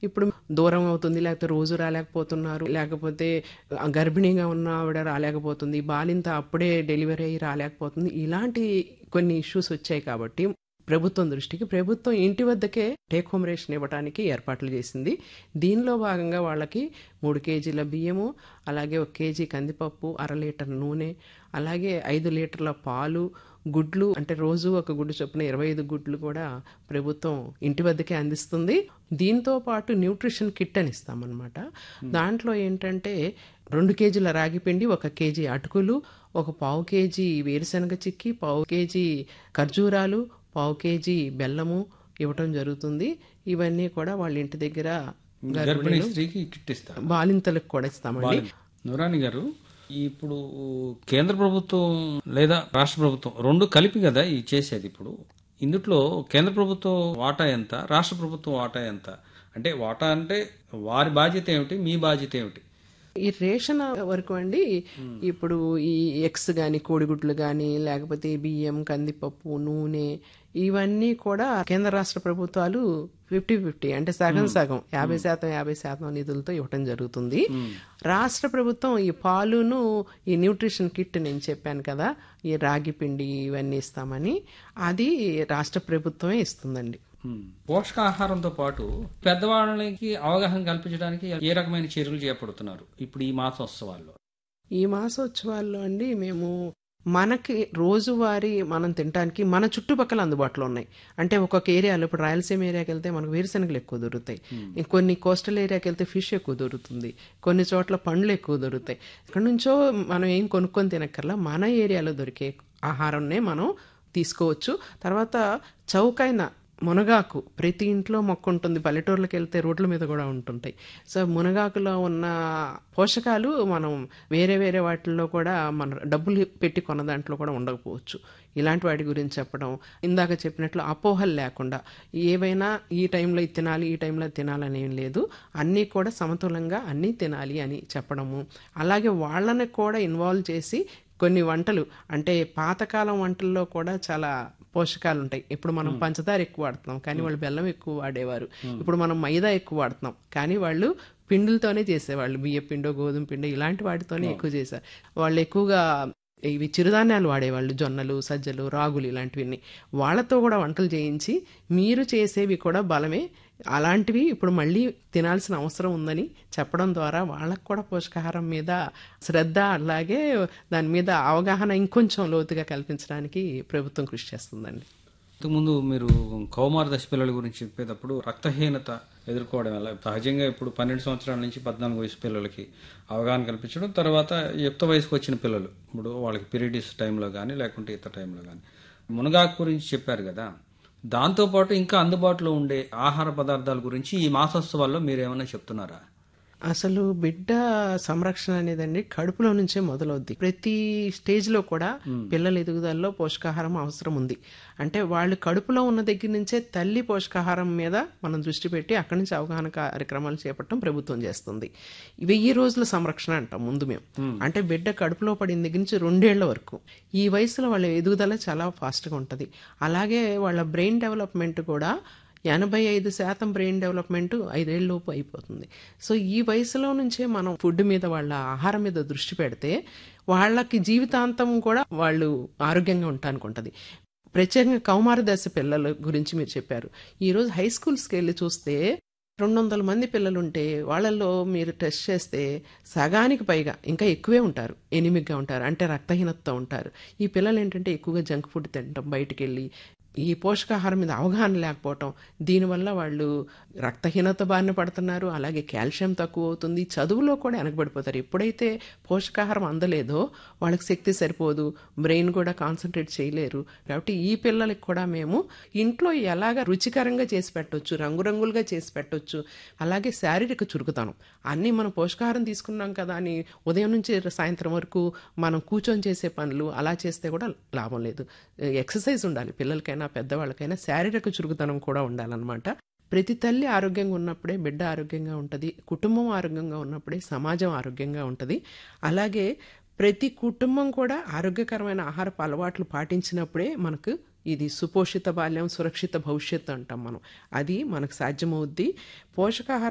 ఇప్పుడు దూరం అవుతుంది లేకపోతే రోజు రాలేకపోతున్నారు లేకపోతే ఆ గర్భిణీగా ఉన్న ఆవిడ రాలేకపోతుంది బాలింత అప్పుడే డెలివరీ అయ్యి రాలేకపోతుంది ఇలాంటి కొన్ని ఇష్యూస్ వచ్చాయి కాబట్టి ప్రభుత్వం దృష్టికి ప్రభుత్వం ఇంటి వద్దకే టేక్ హోమ్ రేషన్ ఇవ్వడానికి ఏర్పాట్లు చేసింది దీనిలో భాగంగా వాళ్ళకి మూడు కేజీల బియ్యము అలాగే ఒక కేజీ కందిపప్పు అర లీటర్ నూనె అలాగే ఐదు లీటర్ల పాలు గుడ్లు అంటే రోజు ఒక గుడ్డు చొప్పున ఇరవై ఐదు గుడ్లు కూడా ప్రభుత్వం ఇంటి వద్దకే అందిస్తుంది దీంతో పాటు న్యూట్రిషన్ కిట్ అని ఇస్తామన్నమాట దాంట్లో ఏంటంటే రెండు కేజీల రాగి పిండి ఒక కేజీ అటుకులు ఒక పావు కేజీ వేరుశనగ చిక్కి పావు కేజీ ఖర్జూరాలు పావు కేజీ బెల్లము ఇవ్వటం జరుగుతుంది ఇవన్నీ కూడా వాళ్ళ ఇంటి దగ్గర గర్భిణీ స్త్రీకి కిట్ ఇస్తారు బాలింతలకు కూడా ఇస్తామండి నురాని గారు ఇప్పుడు కేంద్ర ప్రభుత్వం లేదా రాష్ట్ర ప్రభుత్వం రెండు కలిపి కదా ఇది చేసేది ఇప్పుడు ఇందుట్లో కేంద్ర ప్రభుత్వం వాటా ఎంత రాష్ట్ర ప్రభుత్వం వాటా ఎంత అంటే వాటా అంటే వారి బాధ్యత ఏమిటి మీ బాధ్యత ఏమిటి ఈ రేషన్ వరకు అండి ఇప్పుడు ఈ ఎగ్స్ కానీ కోడిగుడ్లు కానీ లేకపోతే బియ్యం కందిపప్పు నూనె ఇవన్నీ కూడా కేంద్ర రాష్ట్ర ప్రభుత్వాలు ఫిఫ్టీ ఫిఫ్టీ అంటే సగం సగం యాభై శాతం యాభై శాతం నిధులతో ఇవ్వటం జరుగుతుంది రాష్ట్ర ప్రభుత్వం ఈ పాలును ఈ న్యూట్రిషన్ కిట్ నేను చెప్పాను కదా ఈ రాగి పిండి ఇవన్నీ ఇస్తామని అది రాష్ట్ర ప్రభుత్వమే ఇస్తుందండి ఉమ్. పోషకాహారంతో పాటు పెద్దవాళ్ళకి అవగాహన కల్పించడానికి ఏ రకమైన చర్యలు చేపడుతున్నారు ఇప్పుడు ఈ మాసోత్సవాల్లో ఈ మాసోత్సవాల్లో అండి మేము మనకి రోజువారీ మనం తినడానికి మన చుట్టుపక్కల అందుబాటులో ఉన్నాయి అంటే ఒక్కొక్క ఏరియాలో ఇప్పుడు రాయలసీమ ఏరియాకి వెళ్తే మనకు వేరుశనగలు ఎక్కువ దొరుకుతాయి కొన్ని కోస్టల్ ఏరియాకి వెళ్తే ఫిష్ ఎక్కువ దొరుకుతుంది కొన్ని చోట్ల పండ్లు ఎక్కువ దొరుకుతాయి ఇక్కడ నుంచో మనం ఏం కొనుక్కొని తినక్కర్లా మన ఏరియాలో దొరికే ఆహారంనే మనం తీసుకోవచ్చు తర్వాత చౌకైన మునగాకు ప్రతి ఇంట్లో మొక్క ఉంటుంది పల్లెటూర్లకు వెళ్తే రోడ్ల మీద కూడా ఉంటుంటాయి సో మునగాకులో ఉన్న పోషకాలు మనం వేరే వేరే వాటిల్లో కూడా మన డబ్బులు పెట్టి కొన్న దాంట్లో కూడా ఉండకపోవచ్చు ఇలాంటి వాటి గురించి చెప్పడం ఇందాక చెప్పినట్లు అపోహలు లేకుండా ఏవైనా ఈ టైంలో ఇది తినాలి ఈ టైంలో అది తినాలని ఏం లేదు అన్నీ కూడా సమతులంగా అన్నీ తినాలి అని చెప్పడము అలాగే వాళ్ళని కూడా ఇన్వాల్వ్ చేసి కొన్ని వంటలు అంటే పాతకాలం వంటల్లో కూడా చాలా పోషకాలు ఉంటాయి ఇప్పుడు మనం పంచదార ఎక్కువ వాడుతున్నాం కానీ వాళ్ళు బెల్లం ఎక్కువ వాడేవారు ఇప్పుడు మనం మైదా ఎక్కువ వాడుతున్నాం కానీ వాళ్ళు పిండిలతోనే చేసేవాళ్ళు బియ్య పిండో గోధుమ పిండో ఇలాంటి వాటితోనే ఎక్కువ చేశారు వాళ్ళు ఎక్కువగా ఇవి చిరుధాన్యాలు వాడేవాళ్ళు జొన్నలు సజ్జలు రాగులు ఇలాంటివన్నీ వాళ్ళతో కూడా వంటలు చేయించి మీరు చేసేవి కూడా బలమే అలాంటివి ఇప్పుడు మళ్ళీ తినాల్సిన అవసరం ఉందని చెప్పడం ద్వారా వాళ్ళకు కూడా పోషకాహారం మీద శ్రద్ధ అలాగే దాని మీద అవగాహన ఇంకొంచెం లోతుగా కల్పించడానికి ప్రభుత్వం కృషి చేస్తుందండి ఇంతకుముందు మీరు కౌమార దశ పిల్లల గురించి చెప్పేటప్పుడు రక్తహీనత ఎదుర్కోవడం వల్ల సహజంగా ఇప్పుడు పన్నెండు సంవత్సరాల నుంచి పద్నాలుగు వయసు పిల్లలకి అవగాహన కల్పించడం తర్వాత యుక్త వయసుకు వచ్చిన పిల్లలు ఇప్పుడు వాళ్ళకి పీరియడ్స్ టైంలో కానీ లేకుంటే ఇతర టైంలో కానీ మునగాకు గురించి చెప్పారు కదా దాంతోపాటు ఇంకా అందుబాటులో ఉండే ఆహార పదార్థాల గురించి ఈ మాసోత్సవాల్లో మీరు ఏమైనా చెప్తున్నారా అసలు బిడ్డ సంరక్షణ అనేదండి కడుపులో నుంచే మొదలవుద్ది ప్రతి స్టేజ్ లో కూడా పిల్లల ఎదుగుదలలో పోషకాహారం అవసరం ఉంది అంటే వాళ్ళు కడుపులో ఉన్న దగ్గర నుంచే తల్లి పోషకాహారం మీద మనం దృష్టి పెట్టి అక్కడి నుంచి అవగాహన కార్యక్రమాలు చేపట్టడం ప్రభుత్వం చేస్తుంది వెయ్యి రోజుల సంరక్షణ అంటాం ముందు మేము అంటే బిడ్డ కడుపులో పడిన దగ్గర నుంచి రెండేళ్ల వరకు ఈ వయసులో వాళ్ళ ఎదుగుదల చాలా ఫాస్ట్గా ఉంటుంది అలాగే వాళ్ళ బ్రెయిన్ డెవలప్మెంట్ కూడా ఎనభై ఐదు శాతం బ్రెయిన్ డెవలప్మెంట్ ఐదేళ్ళలోపు అయిపోతుంది సో ఈ వయసులో నుంచే మనం ఫుడ్ మీద వాళ్ళ ఆహారం మీద దృష్టి పెడితే వాళ్ళకి జీవితాంతం కూడా వాళ్ళు ఆరోగ్యంగా ఉండటానికి ఉంటుంది ప్రత్యేకంగా కౌమార దశ పిల్లల గురించి మీరు చెప్పారు ఈరోజు హై స్కూల్స్కి వెళ్ళి చూస్తే రెండు వందల మంది పిల్లలు ఉంటే వాళ్ళల్లో మీరు టెస్ట్ చేస్తే సగానికి పైగా ఇంకా ఎక్కువే ఉంటారు ఎనిమిగ్గా ఉంటారు అంటే రక్తహీనతతో ఉంటారు ఈ పిల్లలు ఏంటంటే ఎక్కువగా జంక్ ఫుడ్ తినడం బయటికి వెళ్ళి ఈ పోషకాహారం మీద అవగాహన లేకపోవటం దీనివల్ల వాళ్ళు రక్తహీనత బారిన పడుతున్నారు అలాగే కాల్షియం తక్కువ అవుతుంది చదువులో కూడా వెనకబడిపోతారు ఎప్పుడైతే పోషకాహారం అందలేదో వాళ్ళకి శక్తి సరిపోదు బ్రెయిన్ కూడా కాన్సన్ట్రేట్ చేయలేరు కాబట్టి ఈ పిల్లలకి కూడా మేము ఇంట్లో ఎలాగ రుచికరంగా చేసి పెట్టొచ్చు రంగురంగులుగా చేసి పెట్టొచ్చు అలాగే శారీరక చురుకుతనం అన్నీ మనం పోషకాహారం తీసుకున్నాం కదా అని ఉదయం నుంచి సాయంత్రం వరకు మనం కూర్చొని చేసే పనులు అలా చేస్తే కూడా లాభం లేదు ఎక్సర్సైజ్ ఉండాలి పిల్లలకైనా పెద్దవాళ్ళకైనా శారీరక చురుకుతనం కూడా ఉండాలన్నమాట ప్రతి తల్లి ఆరోగ్యంగా ఉన్నప్పుడే బిడ్డ ఆరోగ్యంగా ఉంటుంది కుటుంబం ఆరోగ్యంగా ఉన్నప్పుడే సమాజం ఆరోగ్యంగా ఉంటుంది అలాగే ప్రతి కుటుంబం కూడా ఆరోగ్యకరమైన ఆహారపు అలవాట్లు పాటించినప్పుడే మనకు ఇది సుపోషిత బాల్యం సురక్షిత భవిష్యత్తు అంటాం మనం అది మనకు సాధ్యమవుద్ది పోషకాహార